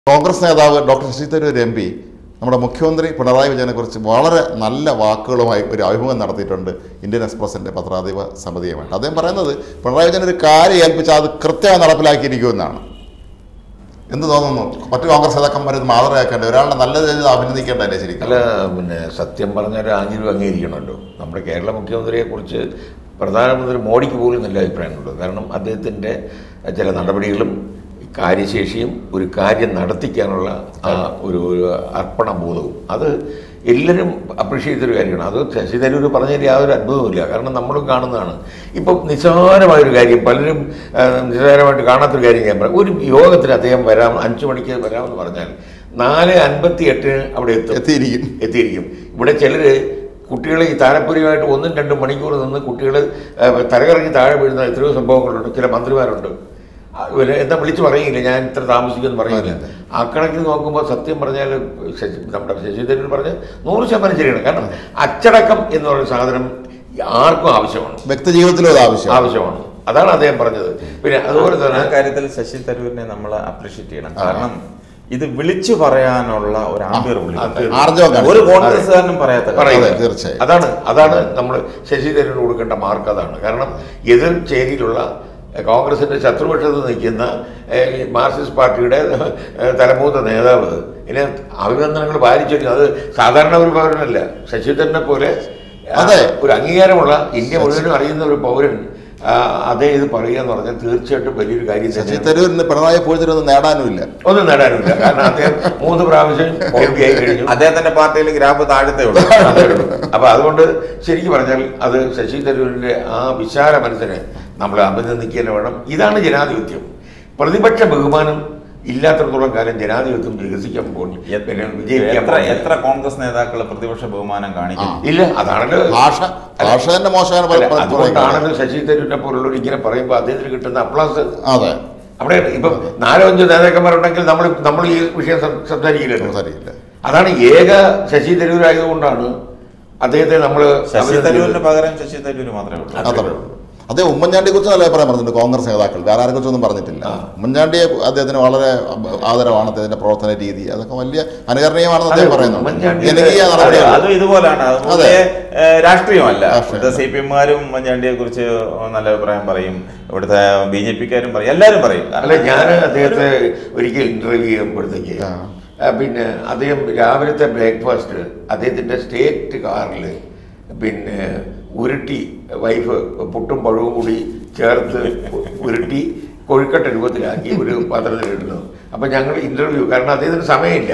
കോൺഗ്രസ് നേതാവ് doctor Shashi Tharoor M P നമ്മുടെ മുഖ്യമന്ത്രി പിണറായി വിജയനെ കുറിച്ച് വളരെ നല്ല വാക്കുകളുമായി ഒരു അഭിമുഖം നടത്തിയിട്ടുണ്ട് ഇന്ത്യൻ എക്സ്പ്രസിന്റെ പത്രാധിപ സമിതിയുമായിട്ട് അദ്ദേഹം പറയുന്നത് പിണറായി വിജയൻ ഒരു കാര്യം ഏൽപ്പിച്ചാൽ അത് കൃത്യമായി നടപ്പിലാക്കിയിരിക്കുമെന്നാണ് എന്ത് തോന്നുന്നു മറ്റു കോൺഗ്രസ് നേതാക്കന്മാർ ഇത് മാതൃകയാക്കേണ്ട ഒരാളുടെ നല്ല രീതിയിൽ അഭിനന്ദിക്കേണ്ടതല്ലേ ശരിക്കും അല്ല പിന്നെ സത്യം പറഞ്ഞാൽ ആഞ്ഞിലും അംഗീകരിക്കണമല്ലോ നമ്മുടെ കേരള മുഖ്യമന്ത്രിയെ കുറിച്ച് പ്രധാനമന്ത്രി മോഡിക്ക് പോലും നല്ല അഭിപ്രായമുണ്ട് കാരണം അദ്ദേഹത്തിൻ്റെ ചില നടപടികളും കാര്യശേഷിയും ഒരു കാര്യം നടത്തിക്കാനുള്ള ആ ഒരു ഒരു അർപ്പണബോധവും അത് എല്ലാവരും അപ്രീഷിയേറ്റ് ചെയ്തൊരു കാര്യമാണ് അത് ശശി തരൂർ പറഞ്ഞതിൽ യാതൊരു അത്ഭുതവുമില്ല കാരണം നമ്മളും കാണുന്നതാണ് ഇപ്പം നിസ്സാരമായൊരു കാര്യം പലരും ആ, നിസ്സാരമായിട്ട് കാണാത്തൊരു കാര്യം ഞാൻ പറയാം ഒരു യോഗത്തിന് അദ്ദേഹം വരാം അഞ്ചു മണിക്ക് വരാമെന്ന് പറഞ്ഞാൽ നാല് അൻപത്തി എട്ടിന് അവിടെ എത്തും എത്തിയിരിക്കും എത്തിയിരിക്കും ഇവിടെ ചിലർ കുട്ടികൾ ഈ താരപ്പുരയുമായിട്ട് ഒന്നും രണ്ടും മണിക്കൂർ നിന്ന് കുട്ടികൾ തലകറങ്ങി താഴെ വീഴുന്ന എത്രയോ സംഭവങ്ങളുണ്ട് ചില മന്ത്രിമാരുണ്ട് ആ, ഇവര് എന്താ വിളിച്ചു പറയില്ല ഞാൻ ഇത്ര താമസിക്കുമെന്ന് പറയില്ല ആ കണക്കിൽ നോക്കുമ്പോൾ സത്യം പറഞ്ഞാൽ ശശി നമ്മുടെ ശശി തരൂർ പറഞ്ഞ് നൂറ് ശതമാനം ശരിയാണ് കാരണം അച്ചടക്കം എന്ന് പറയുന്ന സാധനം ആർക്കും ആവശ്യമാണ് വ്യക്തി ജീവിതത്തിലും അത് ആവശ്യം ആവശ്യമാണ് അതാണ് അദ്ദേഹം പറഞ്ഞത് പിന്നെ അതുപോലെ ആ തന്നെ കാര്യത്തിൽ ശശി തരൂരിനെ നമ്മൾ അപ്രീഷിയേറ്റ് ചെയ്യണം കാരണം ഇത് വിളിച്ചു പറയാനുള്ള ഒരു ആംബിയർ അത് ആർജവം കാണിക്കും. ഒരു കോൺഗ്രസ്സുകാരനും പറയാത്ത കാര്യം. പറയില്ല. അതെ, തീർച്ചയായും. അതാണ് അതാണ് നമ്മൾ ശശി തരൂരിന് കൊടുക്കേണ്ട മാർക്ക് അതാണ് കാരണം എതിർ ചേരിയിലുള്ള എഹ്, കോൺഗ്രസിന്റെ ശത്രുപക്ഷത്ത് നിൽക്കുന്ന എഹ്, മാർക്സിസ്റ്റ് പാർട്ടിയുടെ എഹ്, തലമൂത്ത നേതാവ് ഇതിനെ അഭിനന്ദനങ്ങൾ പാലിച്ചു അത് സാധാരണ ഒരു പൗരനല്ല ശശി തരൂരിനെ പോലെ ആ, അതെ. ഒരു അംഗീകാരമുള്ള ഇന്ത്യ മുഴുവനും അറിയുന്ന ഒരു പൗരൻ ആ, അതേ ഇത് പറയുക എന്ന് പറഞ്ഞാൽ തീർച്ചയായിട്ടും വലിയൊരു കാര്യം ശശി തന്നെയാണ് തരൂരിന് പിണറായി പോയിട്ടൊന്നും നേടാനുമില്ല ഒന്നും നേടാനില്ല കാരണം അദ്ദേഹം മൂന്ന് പ്രാവശ്യം എം പി ആയി കഴിഞ്ഞു അദ്ദേഹത്തിന്റെ പാർട്ടിയിൽ ഗ്രാഫ് താഴത്തെ ഉള്ളൂ അതേ ഉള്ളൂ. അപ്പൊ അതുകൊണ്ട് ശരിക്കും പറഞ്ഞാൽ അത് ശശി തരൂരിന്റെ ആ വിശാല മനസ്സിനെ നമ്മൾ അഭിനന്ദിക്കുക വേണം ഇതാണ് ജനാധിപത്യം പ്രതിപക്ഷ ബഹുമാനം ഇല്ലാത്തടത്തോളം കാലം ജനാധിപത്യം വികസിക്കാൻ പോകുന്നു പിന്നെ വിജയിക്കാൻ എത്ര പോകുന്നില്ല. എത്ര കോൺഗ്രസ് നേതാക്കൾ പ്രതിപക്ഷ ബഹുമാനം കാണിക്കുന്നു ഇല്ല അതാണല്ലോ ഭാഷ ഭാഷ തന്നെ മോശമാണ് അല്ല, പല- പല- അതുകൊണ്ടാണല്ലോ ശശി തരൂരിനെ പോലുള്ളവർ ഇങ്ങനെ പറയുമ്പോൾ അദ്ദേഹത്തിന് കിട്ടുന്ന അപ്ലാസ് അതെ അവിടെ ഇപ്പം നാലോ അഞ്ചോ നേതാക്കന്മാരുണ്ടെങ്കിൽ നമ്മൾ നമ്മൾ ഈ വിഷയം സം- സംസാരിക്കില്ലല്ലോ സംസാരിക്കില്ല അതാണ് ഏക ശശി തരൂരായതുകൊണ്ടാണ് അദ്ദേഹത്തെ നമ്മൾ ശശി തരൂരിന് പകരം ശശി തരൂര് മാത്രമേ ഉള്ളൂ അത്രേ ഉള്ളൂ അദ്ദേഹം ഉമ്മൻചാണ്ടിയെ കുറിച്ച് നല്ല അഭിപ്രായം പറഞ്ഞിട്ടുണ്ട് കോൺഗ്രസ് നേതാക്കൾ വേറെ ആരെ കുറിച്ചൊന്നും പറഞ്ഞിട്ടില്ല ഉമ്മൻചാണ്ടിയെ അദ്ദേഹത്തിന് വളരെ ആദരവാണ് അദ്ദേഹത്തിന്റെ പ്രവർത്തന രീതി അതൊക്കെ വലിയ അനുകരണീയമാണെന്ന് അദ്ദേഹം അതെ, പറയുന്നുണ്ട് ഉമ്മൻചാണ്ടിയുടെ- ജനകീയ അതെ, നടപടികൾ അതും ഇതുപോലാണ് അത് അതെ. പൊതുവെ, ഏഹ്, രാഷ്ട്രീയമല്ല രാഷ്ട്രീയം. ഇവിടുത്തെ സി പി എമ്മാരും ഉമ്മൻചാണ്ടിയെ കുറിച്ച് നല്ല അഭിപ്രായം പറയും ഇവിടുത്തെ ബി ജെ പിക്കാരും പറയും എല്ലാവരും പറയും അല്ല ഞാൻ അദ്ദേഹത്തെ ഒരിക്കൽ ഇന്റർവ്യൂ ചെയ്യുമ്പോഴത്തേക്ക് ആ. ആ, പിന്നെ അദ്ദേഹം രാവിലത്തെ ബ്രേക്ക്ഫാസ്റ്റ് അദ്ദേഹത്തിന്റെ സ്റ്റേറ്റ് കാറിൽ പിന്നെ ഉരുട്ടി വൈഫ് പുട്ടും പഴവും കൂടി ചേർത്ത് ഉരുട്ടി കൊഴുക്കട്ട രൂപത്തിലാക്കി ഒരു പാത്രത്തിൽ ഇടുന്നത് അപ്പം ഞങ്ങൾ ഇന്റർവ്യൂ കാരണം അദ്ദേഹത്തിന് സമയമില്ല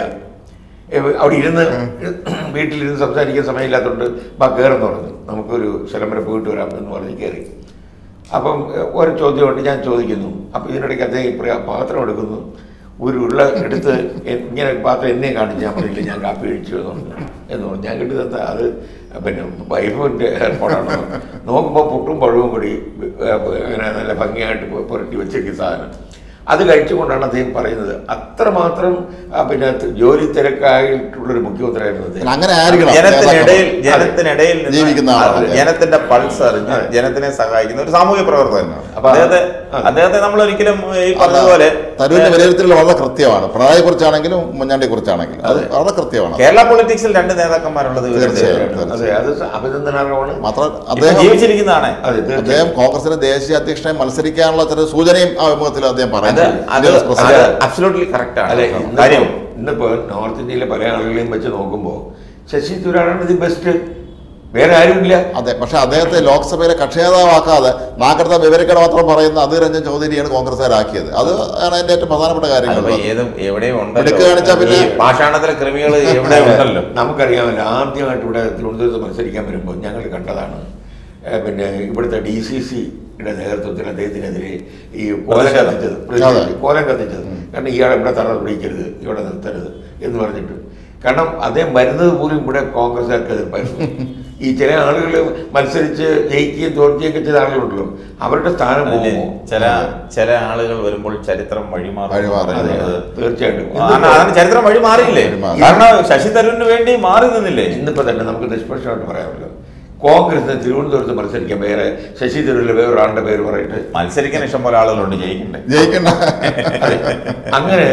ഏ, അവിടെ ഇരുന്ന് വീട്ടിലിരുന്ന് സംസാരിക്കാൻ സമയമില്ലാത്തതുകൊണ്ട് ബാ കയറെന്ന് പറഞ്ഞു നമുക്കൊരു സ്ഥലം വരെ പോയിട്ട് വരാം എന്ന് പറഞ്ഞ് കയറി അപ്പം ഏഹ്, ഒരു ചോദ്യമുണ്ട് ഞാൻ ചോദിക്കുന്നു അപ്പം ഇതിനിടയ്ക്ക് അദ്ദേഹം ഇപ്പറേ പാത്രം എടുക്കുന്നു ഒരു ഉരുള എടുത്ത് എ- ഇങ്ങനെ പാത്രം എന്നെ കാണിച്ച് ഞാൻ പറഞ്ഞില്ല ഞാൻ കാപ്പി കഴിച്ചു എന്ന് പറഞ്ഞു എന്ന് പറഞ്ഞു ഞാൻ കിട്ടുന്നത് അത് പിന്നെ വൈഫിൻ്റെ ഏർപ്പാടാണ് നോക്കുമ്പോൾ പുട്ടും പഴവും കൂടി ഏഹ്, അങ്ങനെ നല്ല ഭംഗിയായിട്ട് പു- പുരട്ടി വെച്ചിരിക്കുന്ന സാധനം അത് കഴിച്ചുകൊണ്ടാണ് അദ്ദേഹം പറയുന്നത് അത്രമാത്രം ആ, പിന്നെ ജോലി തിരക്കായിട്ടുള്ളൊരു മുഖ്യമന്ത്രിയായിരുന്നു അദ്ദേഹം അങ്ങനെ ആയിരിക്കണം ജനത്തിനിടയിൽ നേതാക്കൾ. ജനത്തിനിടയിൽ നിന്ന് ജീവിക്കുന്ന ആളാണ്. ജനത്തിന്റെ പൾസ് അറിഞ്ഞ് അതെ. ജനത്തിനെ സഹായിക്കുന്ന ഒരു സാമൂഹ്യ പ്രവർത്തകനാണ് അപ്പൊ അദ്ദേഹത്തെ അതെ. അദ്ദേഹത്തെ നമ്മൾ ഒരിക്കലും ഈ അല്ല, പറഞ്ഞതുപോലെ തരൂരിന്റെ വിലയിരുത്തൽ വളരെ കൃത്യമാണ് പിണറായിയെ കുറിച്ചാണെങ്കിലും ഉമ്മൻചാണ്ടിയെ കുറിച്ചാണെങ്കിലും അത് വളരെ കൃത്യമാണ് കേരള പൊളിറ്റിക്സിൽ രണ്ട് നേതാക്കന്മാരുള്ളത് ഇവരുടെ തീർച്ചയായും. ഇടയിലാണ്. അതെ അത് അഭിനന്ദനാർഹമാണ് മാത്രം ഇപ്പൊ അദ്ദേഹം ജീവിച്ചിരിക്കുന്നതാണ് അതെ തീർച്ചയായും അദ്ദേഹം കോൺഗ്രസിന്റെ ദേശീയ അധ്യക്ഷനായി മത്സരിക്കാനുള്ള ചില സൂചനയും ആ അഭിമുഖത്തിൽ അദ്ദേഹം അത് പറയുന്നു അത് ഇന്ത്യൻ എക്സ്പ്രസ് അത് അബ്സലൂട്ട്ലി കറക്റ്റ് അല്ലെ ആണ് കാര്യം ഇന്നിപ്പോ നോർത്ത് ഇന്ത്യയിലെ പല ആളുകളെയും വെച്ച് നോക്കുമ്പോൾ ശശി തരൂരാണ് ദി ബെസ്റ്റ് വേറെ ആരുമില്ല അതെ പക്ഷെ അദ്ദേഹത്തെ ലോക്സഭയിലെ കക്ഷി നേതാവാക്കാതെ നാക്കടുത്ത വിവരക്കേട് മാത്രം പറയുന്ന അത് രഞ്ജൻ ചൗധരിയാണ് കോൺഗ്രസ്സുകാരാക്കിയത് അത് ആണ് അതിന്റെ ഏറ്റവും പ്രധാനപ്പെട്ട കാര്യങ്ങൾ അതിപ്പോ ഏതും എവിടെയും മിടുക്ക് കാണിച്ചാ പിന്നെ- ഈ പാഷാണത്തിലെ കൃമികൾ എവിടെ ഉണ്ടല്ലോ നമുക്കറിയാമല്ലോ ആദ്യമായിട്ട് ഇവിടെ തിരുവനന്തപുരത്ത് മത്സരിക്കാൻ വരുമ്പോൾ ഞങ്ങൾ കണ്ടതാണ് ഏഹ് പിന്നെ ഇവിടുത്തെ ഡി സി സിയുടെ നേതൃത്വത്തിൽ അദ്ദേഹത്തിനെതിരെ ഈ കോലം പ്രതിഷേധം. കത്തിച്ചത് അതെ. പ്രതിഷേധം, കോലം കത്തിച്ചത് കാരണം ഇയാളെ ഇവിടെ തറ പിടിക്കരുത് ഇവിടെ നിർത്തരുത് എന്ന് പറഞ്ഞിട്ട് കാരണം അദ്ദേഹം വരുന്നത് പോലും ഇവിടെ കോൺഗ്രസ്സുകാർക്ക് എതിർപ്പായിരുന്നു ഈ ചില ആളുകൾ മത്സരിച്ച് ജയിക്കുകയും തോൽക്കുകയും ഒക്കെ ചെയ്ത ആളുകളുണ്ടല്ലോ അവരുടെ സ്ഥാനം അല്ലേ? പോകുമോ ചില ചില ആളുകൾ വരുമ്പോൾ ചരിത്രം വഴിമാറും വഴിമാറും. അതെ പറയുന്നത്. തീർച്ചയായിട്ടും ആ, അതാണ് ചരിത്രം വഴി മാറിയില്ലേ വഴിമാറി. കാരണം ശശി തരൂരിന് വേണ്ടി മാറി നിന്നില്ലേ ഇന്നിപ്പോ തന്നെ നമുക്ക് നിഷ്പക്ഷമായിട്ട് പറയാമല്ലോ കോൺഗ്രസിന് തിരുവനന്തപുരത്ത് മത്സരിക്കാൻ വേറെ ശശി തരൂരിലെ വേറൊരാളുടെ പേര് പറയട്ടെ മത്സരിക്കാൻ ഇഷ്ടം പോലെ ആളുകളുണ്ട് ജയിക്കണ്ടേ ജയിക്കണ്ട അതെ. അങ്ങനെ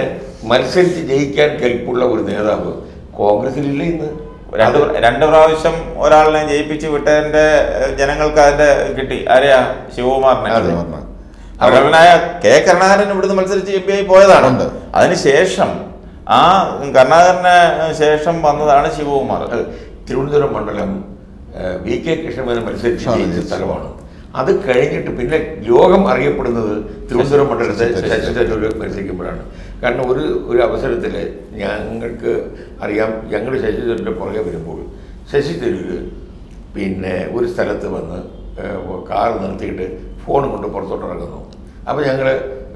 മത്സരിച്ച് ജയിക്കാൻ കെൽപ്പുള്ള ഒരു നേതാവ് കോൺഗ്രസിലില്ല ഇന്ന് രണ്ട് രണ്ട് പ്രാവശ്യം ഒരാളിനെ ജയിപ്പിച്ച് വിട്ടതിന്റെ ഏഹ്, ജനങ്ങൾക്ക് അതിന്റെ കിട്ടി ആരെയാ ശിവകുമാറിനെ അതെ. പറഞ്ഞ. പ്രഗത്ഭനായ കെ കരുണാകരൻ ഇവിടുന്ന് മത്സരിച്ച് എം പി ആയി പോയതാണ് ഉണ്ട്. അതിനുശേഷം ആ കരുണാകരന് ശേഷം വന്നതാണ് ശിവകുമാർ അത് തിരുവനന്തപുരം മണ്ഡലം ഏഹ്, വി കെ കൃഷ്ണമേനോൻ മത്സരിച്ച് ആ, ജയിച്ച ജയിച്ചു. സ്ഥലമാണ് അത് കഴിഞ്ഞിട്ട് പിന്നെ ലോകം അറിയപ്പെടുന്നത് തിരുവനന്തപുരം മണ്ഡലത്തെ ശശി ശശി തരൂർ മത്സരിക്കുമ്പോഴാണ് കാരണം ഒരു ഒരു അവസരത്തിൽ ഞങ്ങൾക്ക് അറിയാം ഞങ്ങൾ ശശി തരൂരിൻ്റെ പുറകെ വരുമ്പോൾ ശശി തരൂർ പിന്നെ ഒരു സ്ഥലത്ത് വന്ന് ഏഹ്, കാർ നിർത്തിയിട്ട് ഫോൺ കൊണ്ട് പുറത്തോട്ട് ഇറങ്ങുന്നു അപ്പോൾ ഞങ്ങൾ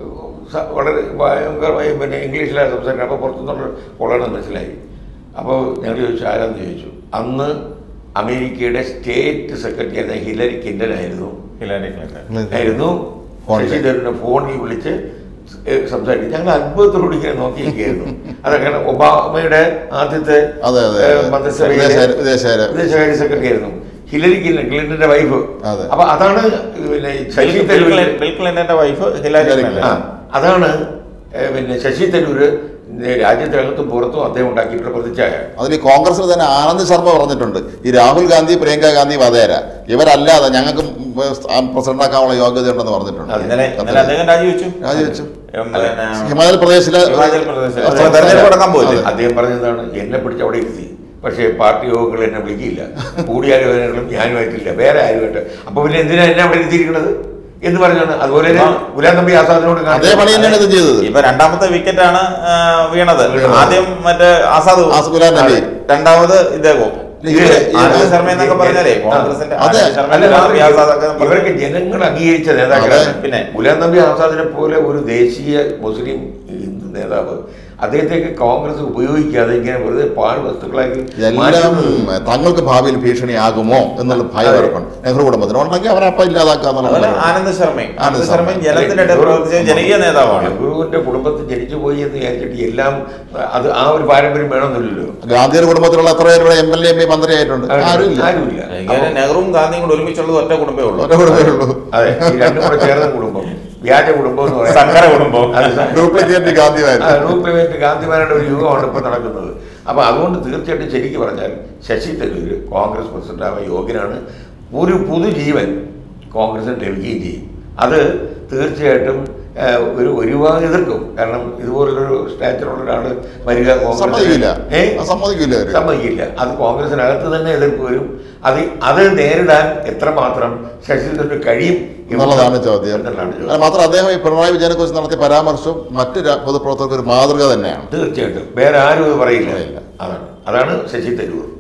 വളരെ ഭയങ്കരമായി പിന്നെ ഇംഗ്ലീഷിലാണ് സംസാരിക്കുന്നത് അപ്പോൾ പുറത്തുനിന്നുള്ള കൊള്ളാണെന്ന് മനസ്സിലായി അപ്പോൾ ഞങ്ങൾ ചോദിച്ചു ആരാന്ന് ചോദിച്ചു അന്ന് അമേരിക്കയുടെ സ്റ്റേറ്റ് സെക്രട്ടറി ആയിരുന്ന ഹിലരി കിൻഡൻ ആയിരുന്നു ഹിലാരി ക്ലിന്റൺ ആയിരുന്നു ഫോണിൽ. ശശി തരൂരിനെ ഫോണിൽ വിളിച്ച് ഏഹ് സംസാരിക്കും ഞങ്ങൾ അത്ഭുതത്തോട് ഇങ്ങനെ നോക്കിയിരിക്കുകയായിരുന്നു അതൊക്കെ ഒബാമയുടെ ആദ്യത്തെ അതെ, അതെ, ഏഹ്, അതെ. മന്ത്രിസഭയിലെ വിദേശകാര്യ- വിദേശകാര്യ- വിദേശകാര്യ സെക്രട്ടറി ആയിരുന്നു ഹിലരി ക്ലിന്റൺ ക്ലിന്റന്റെ വൈഫ് അതെ. അപ്പൊ അതാണ് പിന്നെ ശശി ബിൽ തരൂർ ക്ലിൻ- ബിൽ ക്ലിന്റന്റെ വൈഫ് ഹിലാരി ഹിലാരി ക്ലിന്റൺ ആ അതാണ് ഏഹ്, പിന്നെ ശശി തരൂർ രാജ്യത്തിനകത്തും പുറത്തും അദ്ദേഹം ഉണ്ടാക്കിയിട്ടുള്ള പ്രതിച്ഛായ അതിൽ ഈ കോൺഗ്രസിൽ തന്നെ ആനന്ദ് ശർമ്മ പറഞ്ഞിട്ടുണ്ട് ഈ രാഹുൽ ഗാന്ധി പ്രിയങ്ക ഗാന്ധി വധേര ഇവരല്ലാതെ ഞങ്ങൾക്ക് പ്രസിഡന്റ് ആക്കാനുള്ള യോഗ്യത ഉണ്ടെന്ന് പറഞ്ഞിട്ടുണ്ട് ഇന്നലെ ഇന്നലെ അദ്ദേഹം രാജിവെച്ചു രാജിവെച്ചു ഉം, പിന്നെ ഹിമാചൽ പ്രദേശിലെ ഹിമാചൽ പ്രദേശിലെ അതെ. തെരഞ്ഞെടുപ്പ് നടക്കാൻ പോയില്ലേ? അതെ. അദ്ദേഹം പറഞ്ഞതാണ് എന്നെ പിടിച്ച് അവിടെ ഇരുത്തി പക്ഷേ പാർട്ടി യോഗങ്ങൾ എന്നെ വിളിക്കില്ല കൂടിയാലോചനകളും ഞാനുമായിട്ടില്ല വേറെ ആരുമായിട്ട് അപ്പൊ പിന്നെ എന്തിനാ എന്നെ അവിടെ ഇരുത്തിയിരിക്കുന്നത് എന്ന് പറഞ്ഞാണ് അതുപോലെ തന്നെ ഗുലാം നബി ആസാദിനോട് അതേ പണി തന്നെയാണ് ഇത് ചെയ്തത് ഇപ്പൊ രണ്ടാമത്തെ വിക്കറ്റാണ് ആ, വീണത് വീണത്. ആദ്യം മറ്റേ ആസാദ് ആസാദ് ഗുലാം നബി. അതെ. രണ്ടാമത് ഇദ്ദേഹവും ഇത് ആനന്ദ് ഇത് ശർമ്മ എന്നൊക്കെ പറഞ്ഞാലേ കോൺഗ്രസിന്റെ അതെ. ആനന്ദ് ശർമ്മ, അല്ല, ഗുലാം നബി ആസാദ് ഒക്കെ ഇവർക്ക് പറഞ്ഞ- ജനങ്ങൾ അംഗീകരിച്ച നേതാക്കളാണ് അതെ. പിന്നെ. ഗുലാം നബി ആസാദിനെ പോലെ ഒരു ദേശീയ മുസ്ലിം ഹിന്ദു നേതാവ് അദ്ദേഹത്തേക്ക് കോൺഗ്രസ് ഉപയോഗിക്കാതെ ഇങ്ങനെ വെറുതെ പാഴ് വസ്തുക്കളാക്കി എല്ലാം മാറ്റുന്നത് തങ്ങൾക്ക് ഭാവിയിൽ ഭീഷണിയാകുമോ എന്നുള്ള ഭയം അതെ. അവർക്കുണ്ട് നെഹ്റു കുടുംബത്തിന് ഉണ്ടെങ്കിൽ അവരെ അപ്പം ഇല്ലാതാക്കുക അതുപോലെ എന്നുള്ള ആനന്ദ് ശർമ്മയും ആനന്ദ് ആനന്ദ് ശർമ്മയും ശർമ്മ. ജനത്തിനിടെ പ്രവർത്തിച്ച ജനകീയ നേതാവാണ് നെഹ്റുവിന്റെ കുടുംബത്തിൽ ജനിച്ചു പോയി എന്ന് വിചാരിച്ചിട്ട് എല്ലാം അത് ആ ഒരു പാരമ്പര്യം വേണമെന്നില്ലല്ലോ ഗാന്ധിയുടെ കുടുംബത്തിലുള്ള എത്ര പേരുടെ M L A M P മന്ത്രിയായിട്ടുണ്ട് ആരുമില്ല ആരുമില്ല ഇങ്ങനെ നെഹ്റുവും ഗാന്ധിയും കൂടെ ഒരുമിച്ചുള്ളത് ഒറ്റ കുടുംബമേ ഉള്ളൂ ഒരേ കുടുംബമേ ഉള്ളൂ അതെ ഈ രണ്ടും കൂടെ ചേർന്ന കുടുംബം വ്യാജ കുടുംബം എന്ന് പറയുന്നത് സങ്കര കുടുംബം. അത് സ- ഡ്യൂപ്ലിക്കേറ്റ് ഗാന്ധിമായിരുന്നു റൂപ്യവേറ്റ് ഗാന്ധിമാരുടെ ഒരു യുഗമാണ് ഇപ്പോൾ നടക്കുന്നത് അപ്പോൾ അതുകൊണ്ട് തീർച്ചയായിട്ടും ശരിക്കും പറഞ്ഞാൽ ശശി തരൂർ കോൺഗ്രസ് പ്രസിഡന്റാവാൻ യോഗ്യനാണ് ഒരു പുതുജീവൻ കോൺഗ്രസിന് ലഭിക്കുകയും ചെയ്യും അത് തീർച്ചയായിട്ടും ഏഹ്, ഒരു ഒരുപാട് എതിർക്കും കാരണം ഇതുപോലുള്ളൊരു സ്റ്റാച്ചറുള്ള ഒരാൾ വരിക സമ്മതിക്കില്ല ഏ ആ, സമ്മതിക്കില്ല അവര് സമ്മതിക്കില്ല അത് കോൺഗ്രസിനകത്ത് തന്നെ എതിർപ്പ് വരും അത് അത് നേരിടാൻ എത്രമാത്രം ശശി തരൂർ കഴിയും എന്നുള്ളതാണ് ചോദ്യം എന്നുള്ളതാണ് ചോദ്യം അത് മാത്രം അദ്ദേഹം ഈ പിണറായി വിജയനെ കുറിച്ച് നടത്തിയ പരാമർശവും മറ്റ് രാ- പൊതുപ്രവർത്തകർക്ക് ഒരു മാതൃക തന്നെയാണ് തീർച്ചയായിട്ടും വേറെ ആരും അത് പറയില്ല പറയില്ല. അതാണ് അതാണ് ശശി തരൂർ